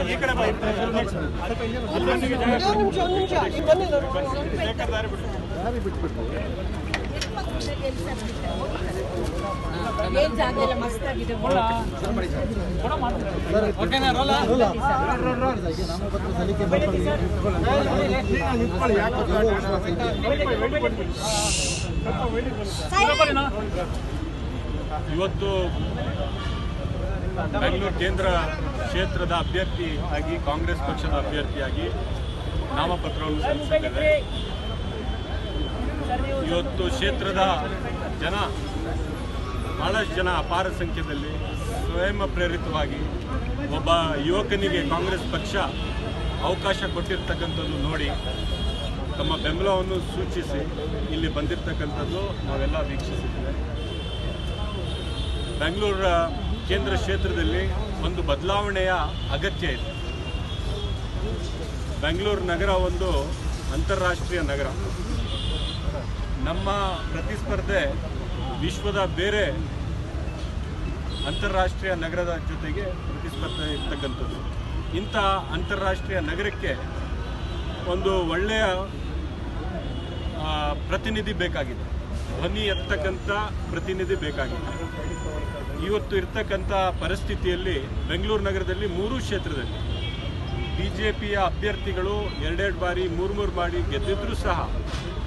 ಒಂದು ನಿಮಿಷ ಒಂದು ನಿಮಿಷ ನೀವು ಬನ್ನಿ ನಾನು ಏನ್ ಜಾಗ ಎಲ್ಲ ಮಸ್ತಾಗಿದೆ ಇವತ್ತು ಬೆಂಗಳೂರು ಕೇಂದ್ರ ಕ್ಷೇತ್ರದ ಅಭ್ಯರ್ಥಿ ಆಗಿ ಕಾಂಗ್ರೆಸ್ ಪಕ್ಷದ ಅಭ್ಯರ್ಥಿಯಾಗಿ ನಾಮಪತ್ರವನ್ನು ಸಲ್ಲಿಸಿದ್ದೇವೆ ಇವತ್ತು ಕ್ಷೇತ್ರದ ಜನ ಬಹಳಷ್ಟು ಜನ ಅಪಾರ ಸಂಖ್ಯೆಯಲ್ಲಿ ಸ್ವಯಂ ಪ್ರೇರಿತವಾಗಿ ಒಬ್ಬ ಯುವಕನಿಗೆ ಕಾಂಗ್ರೆಸ್ ಪಕ್ಷ ಅವಕಾಶ ಕೊಟ್ಟಿರ್ತಕ್ಕಂಥದ್ದು ನೋಡಿ ತಮ್ಮ ಬೆಂಬಲವನ್ನು ಸೂಚಿಸಿ ಇಲ್ಲಿ ಬಂದಿರತಕ್ಕಂಥದ್ದು ನಾವೆಲ್ಲ ವೀಕ್ಷಿಸಿದ್ದೇವೆ ಬೆಂಗಳೂರ ಕೇಂದ್ರ ಕ್ಷೇತ್ರದಲ್ಲಿ ಒಂದು ಬದಲಾವಣೆಯ ಅಗತ್ಯ ಇದೆ ಬೆಂಗಳೂರು ನಗರ ಒಂದು ಅಂತಾರಾಷ್ಟ್ರೀಯ ನಗರ ನಮ್ಮ ಪ್ರತಿಸ್ಪರ್ಧೆ ವಿಶ್ವದ ಬೇರೆ ಅಂತಾರಾಷ್ಟ್ರೀಯ ನಗರದ ಜೊತೆಗೆ ಪ್ರತಿಸ್ಪರ್ಧೆ ಇರ್ತಕ್ಕಂಥದ್ದು ಇಂಥ ಅಂತಾರಾಷ್ಟ್ರೀಯ ನಗರಕ್ಕೆ ಒಂದು ಒಳ್ಳೆಯ ಆ, ಪ್ರತಿನಿಧಿ ಬೇಕಾಗಿದೆ ಧ್ವನಿ ಎತ್ತಕ್ಕಂಥ ಪ್ರತಿನಿಧಿ ಬೇಕಾಗಿದೆ ಇವತ್ತು ಇರ್ತಕ್ಕಂಥ ಪರಿಸ್ಥಿತಿಯಲ್ಲಿ ಬೆಂಗಳೂರು ನಗರದಲ್ಲಿ ಮೂರು ಕ್ಷೇತ್ರದಲ್ಲಿ ಬಿ ಜೆ ಪಿಯ ಅಭ್ಯರ್ಥಿಗಳು ಎರಡೆರಡು ಬಾರಿ ಮೂರು ಮೂರು ಬಾರಿ ಗೆದ್ದಿದ್ರೂ ಸಹ